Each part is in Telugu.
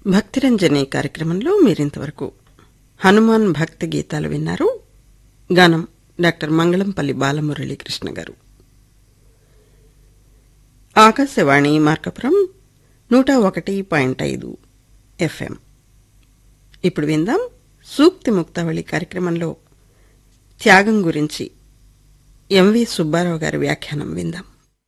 భక్తిరంజని కార్యక్రమంలో మీరింతవరకు హనుమాన్ భక్తి గీతాలు విన్నారు గానం డాక్టర్ మంగళంపల్లి బాలమురళీకృష్ణ గారు ఆకాశవాణి మార్కపురం నూట ఒకటి పాయింట్ ఐదు ఎఫ్ఎం ఇప్పుడు విందాం సూక్తి ముక్తావళి కార్యక్రమంలో త్యాగం గురించి ఎంవి సుబ్బారావు గారి వ్యాఖ్యానం విందాం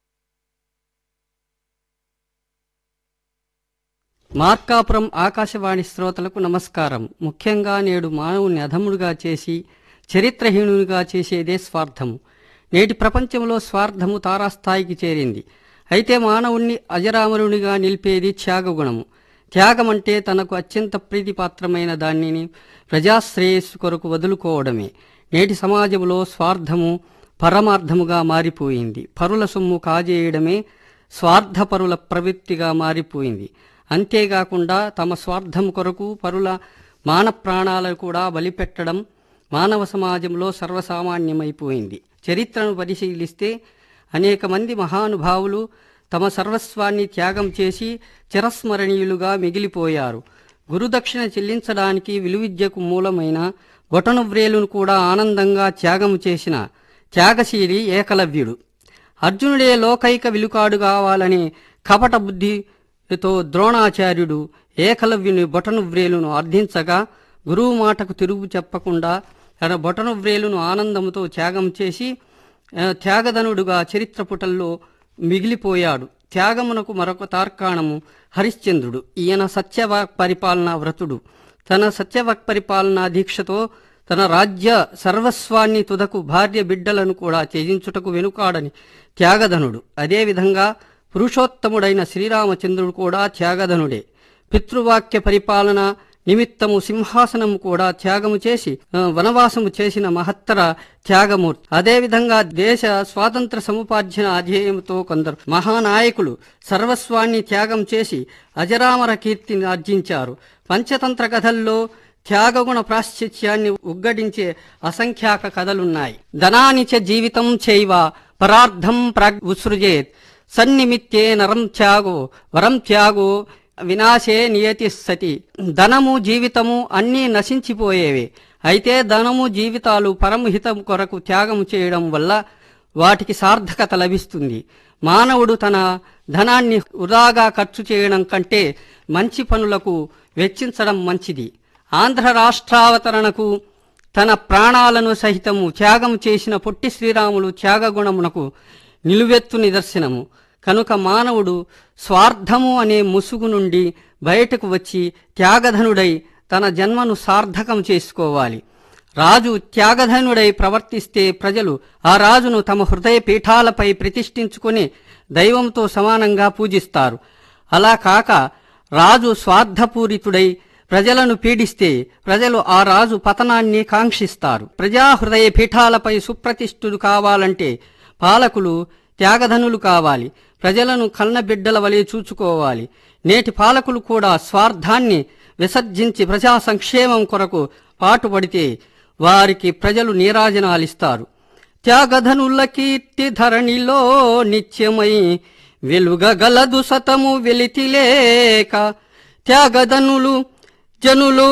మార్కాపురం ఆకాశవాణి శ్రోతలకు నమస్కారం ముఖ్యంగా నేడు మానవుని అధముడుగా చేసి చరిత్రహీనునిగా చేసేదే స్వార్థము నేటి ప్రపంచంలో స్వార్థము తారాస్థాయికి చేరింది అయితే మానవుణ్ణి అజరామరునిగా నిలిపేది త్యాగగుణము త్యాగమంటే తనకు అత్యంత ప్రీతిపాత్రమైన దానిని ప్రజాశ్రేయస్సు కొరకు వదులుకోవడమే నేటి సమాజంలో స్వార్థము పరమార్థముగా మారిపోయింది పరుల సొమ్ము కాజేయడమే స్వార్థపరుల ప్రవృత్తిగా మారిపోయింది అంతేకాకుండా తమ స్వార్థం కొరకు పరుల మాన ప్రాణాలను కూడా బలిపెట్టడం మానవ సమాజంలో సర్వసామాన్యమైపోయింది చరిత్రను పరిశీలిస్తే అనేక మంది మహానుభావులు తమ సర్వస్వాన్ని త్యాగం చేసి చిరస్మరణీయులుగా మిగిలిపోయారు గురుదక్షిణ చెల్లించడానికి విలువిద్యకు మూలమైన బొటనువ్రేలును కూడా ఆనందంగా త్యాగము చేసిన త్యాగశీలి ఏకలవ్యుడు అర్జునుడే లోకైక విలుకాడు కావాలని కపట బుద్ధితో ద్రోణాచార్యుడు ఏకలవ్యుని బొటనువ్రేలును అర్థించగా గురువు మాటకు తిరుగు చెప్పకుండా తన బొటనువ్రేలును ఆనందముతో త్యాగం చేసి ఆ, త్యాగధనుడుగా చరిత్ర పుటల్లో మిగిలిపోయాడు త్యాగమునకు మరొక తార్కాణము హరిశ్చంద్రుడు ఈయన సత్యవాక్ పరిపాలనా వ్రతుడు తన సత్యవాక్ పరిపాలనా దీక్షతో తన రాజ్య సర్వస్వాన్ని తుదకు భార్య బిడ్డలను కూడా త్యజించుటకు వెనుకాడని త్యాగధనుడు అదేవిధంగా పురుషోత్తముడైన శ్రీరామచంద్రుడు కూడా త్యాగధనుడే పితృవాక్య పరిపాలన నిమిత్తము సింహాసనము కూడా త్యాగము చేసి ఆ, వనవాసము చేసిన మహత్తర త్యాగమూర్తి అదేవిధంగా దేశ స్వాతంత్ర సముపార్జన అధ్యేయంతో కొందరు మహానాయకులు సర్వస్వాన్ని త్యాగం చేసి అజరామర కీర్తిని ఆర్జించారు పంచతంత్ర కథల్లో త్యాగగుణ ప్రాశ్చిత్యాన్ని ఉగ్గడించే అసంఖ్యాక కథలున్నాయి ధనానిచ జీవితం చైవ పరార్థం ప్రాగ్ ఉత్సృజేత్ సన్నిమిత్తే నరం త్యాగో వరం త్యాగో వినాశే నియతి సతి ధనము జీవితము అన్నీ నశించిపోయేవే అయితే ధనము జీవితాలు పరమహితం కొరకు త్యాగము చేయడం వల్ల వాటికి సార్థకత లభిస్తుంది మానవుడు తన ధనాన్ని వృధాగా ఖర్చు చేయడం కంటే మంచి పనులకు వెచ్చించడం మంచిది ఆంధ్ర రాష్ట్రావతరణకు తన ప్రాణాలను సహితము త్యాగం చేసిన పొట్టి శ్రీరాములు త్యాగగుణమునకు నిలువెత్తు నిదర్శనము కనుక మానవుడు స్వార్థము అనే ముసుగు నుండి బయటకు వచ్చి త్యాగధనుడై తన జన్మను సార్థకం చేసుకోవాలి రాజు త్యాగధనుడై ప్రవర్తిస్తే ప్రజలు ఆ రాజును తమ హృదయ పీఠాలపై ప్రతిష్ఠించుకొని దైవంతో సమానంగా పూజిస్తారు అలా కాక రాజు స్వార్థపూరితుడై ప్రజలను పీడిస్తే ప్రజలు ఆ రాజు పతనాన్ని కాంక్షిస్తారు ప్రజా హృదయ పీఠాలపై సుప్రతిష్ఠులు కావాలంటే పాలకులు త్యాగధనులు కావాలి ప్రజలను కన్నబిడ్డల వలె చూచుకోవాలి నేటి పాలకులు కూడా స్వార్థాన్ని విసర్జించి ప్రజా సంక్షేమం కొరకు పాటుపడితే వారికి ప్రజలు నీరాజనాలిస్తారు త్యాగధనుల కీర్తి ధరణిలో నిత్యమై వెలుగగలదు సతము వెలితిలేక త్యాగధనులు జనులు